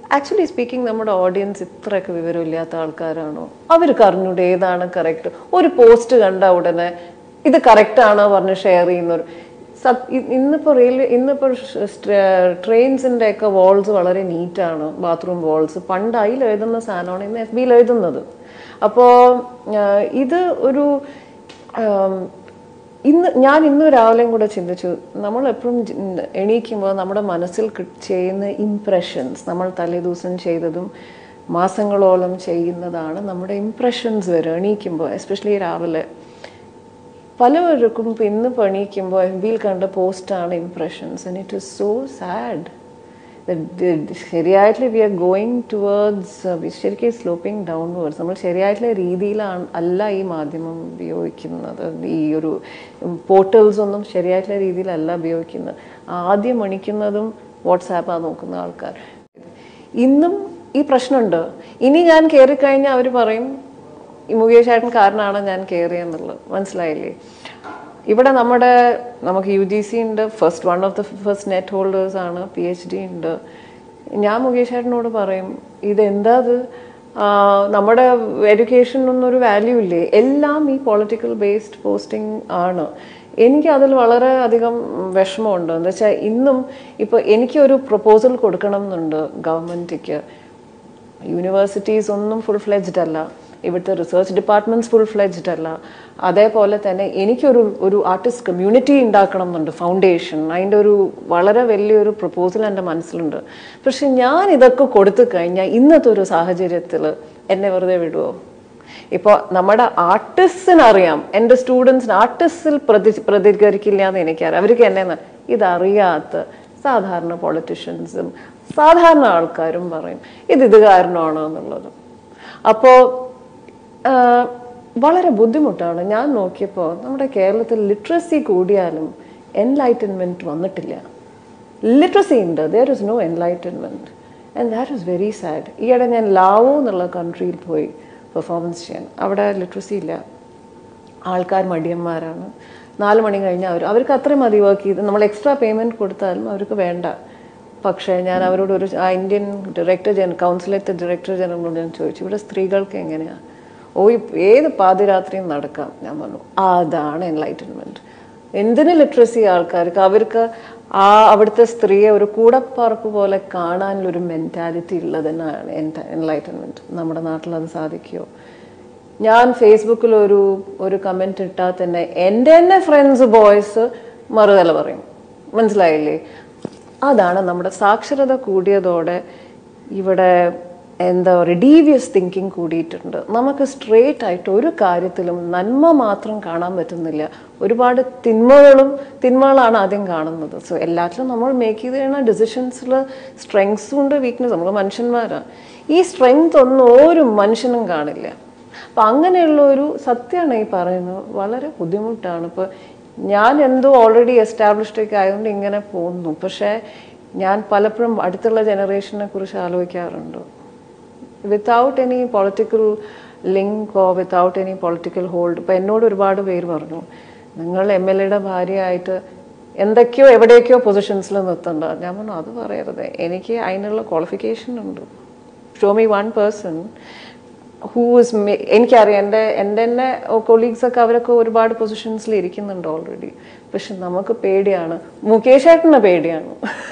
actually speaking നമ്മുടെ audience ഇത്രയൊക്കെ വിവരമില്ലാത്ത ആൾക്കാരാണോ അവർക്ക് അറിഞ്ഞൂടെ ഏതാണ് കറക്റ്റ് ഒരു പോസ്റ്റ് കണ്ട ഉടനെ ഇത് കറക്റ്റ് ആണോ പറഞ്ഞ് ഷെയർ ചെയ്യുന്നൊരു സത്- ഇ- ഇന്നിപ്പോ റെയിൽവേ ഇന്നിപ്പോ ട്രെയിൻസിന്റെ ഒക്കെ വാൾസ് വളരെ നീറ്റാണ് ബാത്റൂം വാൾസ് പണ്ട് അതിൽ എഴുതുന്ന സാധനമാണ് ഇന്ന് എഫ് ബിയിൽ എഴുതുന്നത് അപ്പോൾ ഇത് ഒരു ആം, ഇന്ന് ഞാൻ ഇന്ന് രാവിലെയും കൂടെ ചിന്തിച്ചു നമ്മൾ എപ്പോഴും എണീക്കുമ്പോൾ നമ്മുടെ മനസ്സിൽ കി- ചെയ്യുന്ന ഇംപ്രഷൻസ് നമ്മൾ തലേദിവസം ചെയ്തതും മാസങ്ങളോളം ചെയ്യുന്നതാണ് നമ്മുടെ ഇംപ്രഷൻസ് വരും എണീക്കുമ്പോൾ എസ്പെഷ്യലി രാവിലെ പലവർക്കും ഇപ്പം ഇന്ന് പണിയിക്കുമ്പോൾ എഫ് ബിയിൽ കണ്ട പോസ്റ്റാണ് impressions and it is so sad ശരിയായിട്ടുള്ള വി ആർ ഗോയിങ് ടുവേർഡ്സ് ശരിക്കും സ്ലോപ്പിംഗ് ഡൗൺവേർഡ്സ് നമ്മൾ ശരിയായിട്ടുള്ള രീതിയിലാണ് അല്ല ഈ മാധ്യമം ഉപയോഗിക്കുന്നത് ഈ ഒരു പോർട്ടൽസ് ഒന്നും ശരിയായിട്ടുള്ള രീതിയിലല്ല ഉപയോഗിക്കുന്നത് ആദ്യം മണിക്കുന്നതും വാട്സാപ്പാണ് നോക്കുന്ന ആൾക്കാർ ഇന്നും ഈ പ്രശ്നമുണ്ട് ഇനി ഞാൻ കയറിക്കഴിഞ്ഞാൽ അവർ പറയും ഈ മുകേഷ് ഏട്ടൻ കാരനാണ് ഞാൻ കയറിയെന്നുള്ളത് മനസ്സിലായില്ലേ ഇവിടെ നമ്മുടെ നമുക്ക് യു ജി സി ഉണ്ട് first one of the first net holders ആണ് പി എച്ച് ഡി ഉണ്ട് ഞാൻ മുകേഷ് ഏട്ടനോട് പറയും ഇതെന്താ അത് ആ, നമ്മുടെ എഡ്യൂക്കേഷനൊന്നും ഒരു വാല്യൂ ഇല്ലേ എല്ലാം ഈ പൊളിറ്റിക്കൽ ബേസ്ഡ് പോസ്റ്റിംഗ് ആണ് എനിക്ക് അതിൽ വളരെ അധികം വിഷമമുണ്ട് എന്താ വെച്ചാൽ ഇന്നും ഇപ്പോൾ എനിക്കൊരു പ്രപ്പോസൽ കൊടുക്കണം എന്നുണ്ട് ഗവൺമെൻറ്റിക്ക് യൂണിവേഴ്സിറ്റീസ് ഒന്നും ഫുൾ ഫ്ലെജ്ഡ് അല്ല ഇവിടുത്തെ റിസർച്ച് ഡിപ്പാർട്ട്മെന്റ്സ് ഫുൾ ഫ്ലെജ്ഡ് അല്ല അതേപോലെ തന്നെ എനിക്കൊരു ഒരു ആർട്ടിസ്റ്റ് കമ്മ്യൂണിറ്റി ഉണ്ടാക്കണം എന്നുണ്ട് ഫൗണ്ടേഷൻ അതിൻ്റെ ഒരു വളരെ വലിയൊരു പ്രപ്പോസൽ എൻ്റെ മനസ്സിലുണ്ട് പക്ഷെ ഞാൻ ഇതൊക്കെ കൊടുത്തു കഴിഞ്ഞാൽ ഇന്നത്തെ ഒരു സാഹചര്യത്തിൽ എന്നെ വെറുതെ വിടുമോ ഇപ്പോൾ നമ്മുടെ ആർട്ടിസ്റ്റിന് അറിയാം എൻ്റെ സ്റ്റുഡൻസിന് ആർട്ടിസ്റ്റിൽ പ്രതി പ്രതികരിക്കില്ല എന്ന് എനിക്കറിയാം അവർക്ക് എന്നെ ന- ഇതറിയാത്ത സാധാരണ പൊളിറ്റീഷ്യൻസും സാധാരണ ആൾക്കാരും പറയും ഇത് ഇത് കാരണമാണോ എന്നുള്ളത് അപ്പോൾ വളരെ ബുദ്ധിമുട്ടാണ് ഞാൻ നോക്കിയപ്പോൾ നമ്മുടെ കേരളത്തിൽ ലിറ്ററസി കൂടിയാലും എൻലൈറ്റൻമെൻറ്റ് വന്നിട്ടില്ല ലിറ്ററസി ഉണ്ട് there is no enlightenment and that is very sad ഈയിടെ ഞാൻ ലാവോ എന്നുള്ള കൺട്രിയിൽ പോയി പെർഫോമൻസ് ചെയ്യാൻ അവിടെ ലിറ്ററസി ഇല്ല ആൾക്കാർ മടിയന്മാരാണ് നാല് മണി കഴിഞ്ഞാൽ അവർ അവർക്ക് അത്രയും മതി വർക്ക് ചെയ്ത് നമ്മൾ എക്സ്ട്രാ പേയ്മെൻറ്റ് കൊടുത്താലും അവർക്ക് വേണ്ട പക്ഷേ ഞാൻ അവരോട് ഒരു ആ Indian director general consulate director ജനറലിനോട് ഞാൻ ചോദിച്ചു ഇവിടെ സ്ത്രീകൾക്ക് എങ്ങനെയാണ് ഓ ഈ ഏത് പാതിരാത്രിയും നടക്കാം ഞാൻ പറഞ്ഞു അതാണ് എൻലൈറ്റൻമെൻറ്റ് എന്തിന് ലിറ്ററസി ആൾക്കാർക്ക് അവർക്ക് ആ അവിടുത്തെ സ്ത്രീയെ ഒരു കൂടപ്പറപ്പ് പോലെ കാണാനുള്ളൊരു മെൻറ്റാലിറ്റി ഉള്ളതിനാണ് എൻലൈറ്റൻമെൻറ്റ് നമ്മുടെ നാട്ടിൽ അത് സാധിക്കുമോ ഞാൻ ഫേസ്ബുക്കിൽ ഒരു ഒരു കമൻറ്റ് ഇട്ടാൽ തന്നെ എൻ്റെ തന്നെ ഫ്രണ്ട്സ് ബോയ്സ് മറുതല പറയും മനസ്സിലായില്ലേ അതാണ് നമ്മുടെ സാക്ഷരത കൂടിയതോടെ ഇവിടെ എന്താ പറയുക ഡീവിയസ് തിങ്കിങ് കൂടിയിട്ടുണ്ട് നമുക്ക് സ്ട്രേറ്റ് ആയിട്ട് ഒരു കാര്യത്തിലും നന്മ മാത്രം കാണാൻ പറ്റുന്നില്ല ഒരുപാട് തിന്മകളും തിന്മകളാണ് ആദ്യം കാണുന്നത് സോ എല്ലാറ്റിലും നമ്മൾ മേക്ക് ചെയ്ത് കഴിയുന്ന ഡിസിഷൻസിൽ സ്ട്രെങ്സും ഉണ്ട് വീക്ക്നെസ് നമ്മൾ മനുഷ്യന്മാരാണ് ഈ സ്ട്രെങ്ത് ഒന്നും ഒരു മനുഷ്യനും കാണില്ല അപ്പം അങ്ങനെയുള്ള ഒരു സത്യമാണ് ഈ പറയുന്നത് വളരെ ബുദ്ധിമുട്ടാണ് ഇപ്പോൾ ഞാൻ എന്തോ ഓൾറെഡി എസ്റ്റാബ്ലിഷ്ഡ് ഒക്കെ ആയതുകൊണ്ട് ഇങ്ങനെ പോകുന്നു പക്ഷേ ഞാൻ പലപ്പോഴും അടുത്തുള്ള ജനറേഷനെ കുറിച്ച് ആലോചിക്കാറുണ്ട് without any political link oh without any political hold ഇപ്പം എന്നോട് ഒരുപാട് പേര് പറഞ്ഞു നിങ്ങൾ എം എൽ എയുടെ ഭാര്യയായിട്ട് എന്തൊക്കെയോ എവിടെയൊക്കെയോ പൊസിഷൻസിൽ നിർത്തണ്ട ഞാൻ പറഞ്ഞു അത് പറയരുത് എനിക്ക് അതിനുള്ള ക്വാളിഫിക്കേഷൻ ഉണ്ട് show me one person who is എനിക്കറിയാം എൻ്റെ എൻ്റെ തന്നെ കൊളീഗ്സ് ഒക്കെ അവരൊക്കെ ഒരുപാട് പൊസിഷൻസിൽ ഇരിക്കുന്നുണ്ട് ഓൾറെഡി പക്ഷെ നമുക്ക് പേടിയാണ് മുകേഷ് ഏട്ടനെ പേടിയാണ്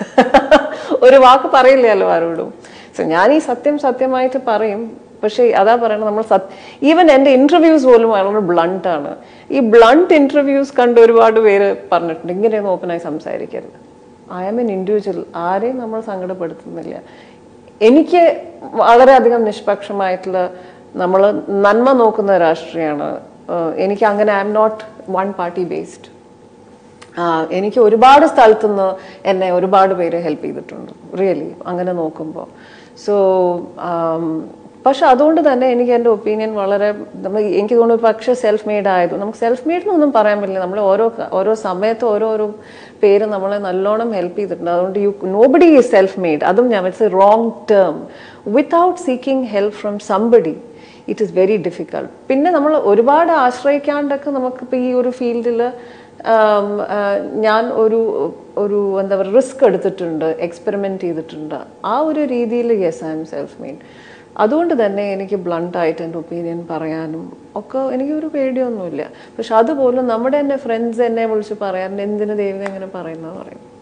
ഒരു വാക്ക് പറയില്ലല്ലോ ആരോടും സോ ഞാൻ ഈ സത്യം സത്യമായിട്ട് പറയും പക്ഷേ അതാ പറയണത് നമ്മൾ സത് ഈവൻ എൻ്റെ ഇൻ്റർവ്യൂസ് പോലും വളരെ ബ്ലണ്ട് ആണ് ഈ ബ്ലണ്ട് ഇൻ്റർവ്യൂസ് കണ്ട് ഒരുപാട് പേര് പറഞ്ഞിട്ടുണ്ട് ഇങ്ങനെയൊന്നും ഓപ്പണായി സംസാരിക്കരുത് ഐ ആം എൻ ഇൻഡിവിജ്വൽ ആരെയും നമ്മൾ സങ്കടപ്പെടുത്തുന്നില്ല എനിക്ക് വളരെയധികം നിഷ്പക്ഷമായിട്ടുള്ള നമ്മൾ നന്മ നോക്കുന്ന രാഷ്ട്രീയമാണ് എനിക്ക് അങ്ങനെ I'm not one party based എനിക്ക് ഒരുപാട് സ്ഥലത്തുനിന്ന് എന്നെ ഒരുപാട് പേര് ഹെൽപ്പ് ചെയ്തിട്ടുണ്ട് റിയലി അങ്ങനെ നോക്കുമ്പോൾ സോ പക്ഷെ അതുകൊണ്ട് തന്നെ എനിക്ക് എൻ്റെ ഒപ്പീനിയൻ വളരെ നമ്മൾ എനിക്ക് തോന്നുന്നു പക്ഷേ സെൽഫ് മെയ്ഡ് ആയത് നമുക്ക് സെൽഫ് മെയ്ഡ് എന്നൊന്നും പറയാൻ പറ്റില്ല നമ്മൾ ഓരോ ഓരോ സമയത്ത് ഓരോരോ പേര് നമ്മളെ നല്ലോണം ഹെൽപ്പ് ചെയ്തിട്ടുണ്ട് അതുകൊണ്ട് you nobody is self made അതും ഞാൻ it's a wrong term without seeking help from somebody it is very difficult പിന്നെ നമ്മൾ ഒരുപാട് ആശ്രയിക്കാണ്ടൊക്കെ നമുക്കിപ്പോൾ ഈ ഒരു ഫീൽഡിൽ ആം, ആ, ഞാൻ ഒരു ഒരു എന്താ പറയുക റിസ്ക് എടുത്തിട്ടുണ്ട് എക്സ്പെരിമെൻറ്റ് ചെയ്തിട്ടുണ്ട് ആ ഒരു രീതിയിൽ yes I'm self made അതുകൊണ്ട് തന്നെ എനിക്ക് ബ്ലണ്ട് ആയിട്ട് എൻ്റെ ഒപ്പീനിയൻ പറയാനും ഒക്കെ എനിക്കൊരു പേടിയൊന്നുമില്ല പക്ഷെ അതുപോലും നമ്മുടെ തന്നെ ഫ്രണ്ട്സ് എന്നെ വിളിച്ച് പറയാറുണ്ട് എന്തിനു ദൈവം എങ്ങനെ പറയുന്നത് പറയും